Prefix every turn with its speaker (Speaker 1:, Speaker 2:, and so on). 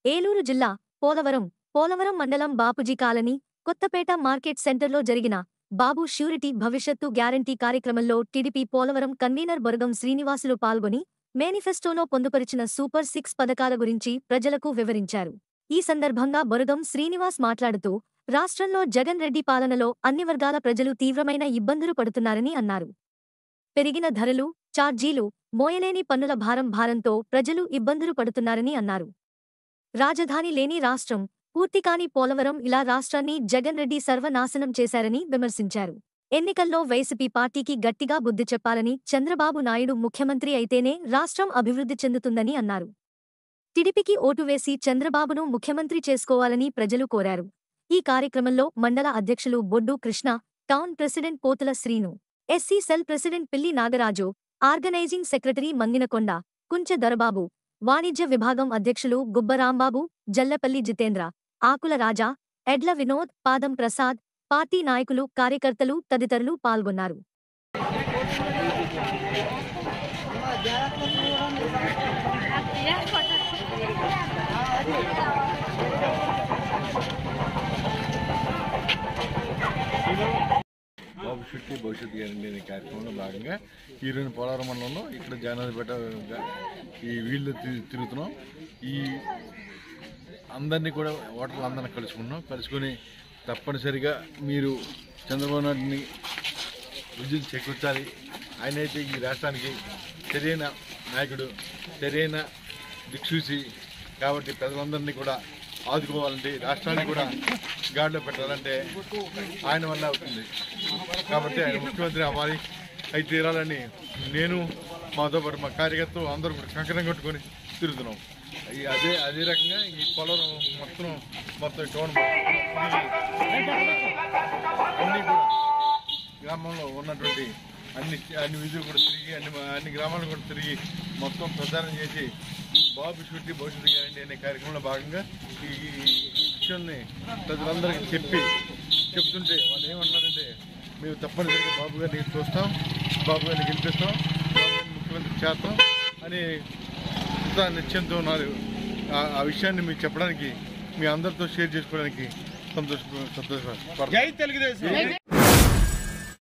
Speaker 1: ఏలూరు జిల్లా పోలవరం పోలవరం మండలం Bapuji colony Kothapeta market సెంటర్లో జరిగిన బాబు ష్యూరిటీ భవిష్యత్తు గ్యారంటీ కార్యక్రమంలో టీడీపీ పోలవరం కన్వీనర్ బొరగం శ్రీనివాసులు పాల్గొని మేనిఫెస్టోలో పొందుపరిచిన సూపర్ సిక్స్ పథకాల గురించి ప్రజలకు వివరించారు ఈ సందర్భంగా బొరగం శ్రీనివాస్ మాట్లాడుతూ రాష్ట్రంలో జగన్ రెడ్డి పాలనలో అన్ని వర్గాల ప్రజలు తీవ్రమైన ఇబ్బందులు పడుతున్నారని అన్నారు పెరిగిన ధరలు ఛార్జీలు మోయలేని పన్నుల భారం భారంతో ప్రజలు ఇబ్బందులు పడుతున్నారని అన్నారు రాజధాని లేని రాష్ట్రం పూర్తికాని పోలవరం ఇలా రాష్ట్రాన్ని జగన్ రెడ్డి సర్వనాశనం చేశారని విమర్శించారు ఎన్నికల్లో వైసీపీ పార్టీకి గట్టిగా బుద్ధి చెప్పాలని చంద్రబాబు నాయుడు ముఖ్యమంత్రి అయితేనే రాష్ట్రం అభివృద్ధి చెందుతుందని అన్నారు టిడిపికి ఓటు వేసి చంద్రబాబును ముఖ్యమంత్రి చేసుకోవాలని ప్రజలు కోరారు ఈ కార్యక్రమంలో మండల అధ్యక్షులు Boddu Krishna town president Pothula Srinu SC cell president Pilli Nagaraju organising secretary Manginakonda Kunche Dorababu వాణిజ్య విభాగం అధ్యక్షులు గుబ్బరాంబాబు జల్లపల్లి జితేంద్ర ఆకుల రాజా ఎడ్ల వినోద్ పాదం ప్రసాద్ పార్టీ నాయకులు కార్యకర్తలు తదితరులు పాల్గొన్నారు
Speaker 2: బాబు చుట్టి భవిష్యత్తు గ్యారంటీ అనే కార్యక్రమంలో భాగంగా ఈరోజు పోలవరం మండలంలో ఇక్కడ జానాదిపేట ఈ వీళ్ళు తి- తిరుగుతున్నాం ఈ అందరినీ కూడా ఓటర్లు అందరినీ కలుసుకున్నాం కలుసుకొని తప్పనిసరిగా మీరు చంద్రబాబు నాయుడిని విద్యుత్ చేకూర్చాలి ఆయన అయితే ఈ రాష్ట్రానికి సరైన నాయకుడు సరైన దిక్సూచి కాబట్టి ప్రజలందరినీ కూడా ఆదుకోవాలంటే రాష్ట్రాన్ని కూడా గాడిలో పెట్టాలంటే ఆయన వల్ల అవుతుంది కాబట్టి ఆయన ముఖ్యమంత్రి అవ్వాలి అయి తీరాలని నేను మాతో పాటు మా కార్యకర్తలు అందరూ కూడా కంకణం కట్టుకొని తిరుగుతున్నాం ఈ అదే అదే రకంగా ఈ పొలం మొత్తం మొత్తం టౌన్ అన్నీ కూడా గ్రామంలో ఉన్నటువంటి అన్ని అన్ని విధులు కూడా తిరిగి అన్ని అన్ని గ్రామాలను కూడా తిరిగి మొత్తం ప్రచారం చేసి బాబు షుట్టి భవిష్యత్తు గ్యారంటీ అనే కార్యక్రమంలో భాగంగా ఈ ఈ విషయాన్ని ప్రజలందరికీ చెప్పి చెప్తుంటే వాళ్ళు ఏమన్నారంటే మేము తప్పనిసరిగా బాబు గారిని చూస్తాం బాబు గారిని గెలిపిస్తాం బాబు గారిని ముఖ్యమంత్రి చేస్తాం అని ఇంత నిశ్చయంతో ఉన్నారు ఆ- ఆ విషయాన్ని మీకు చెప్పడానికి మీ అందరితో షేర్ చేసుకోవడానికి సంతోష సంతోషపడతాం
Speaker 3: జై తెలుగుదేశం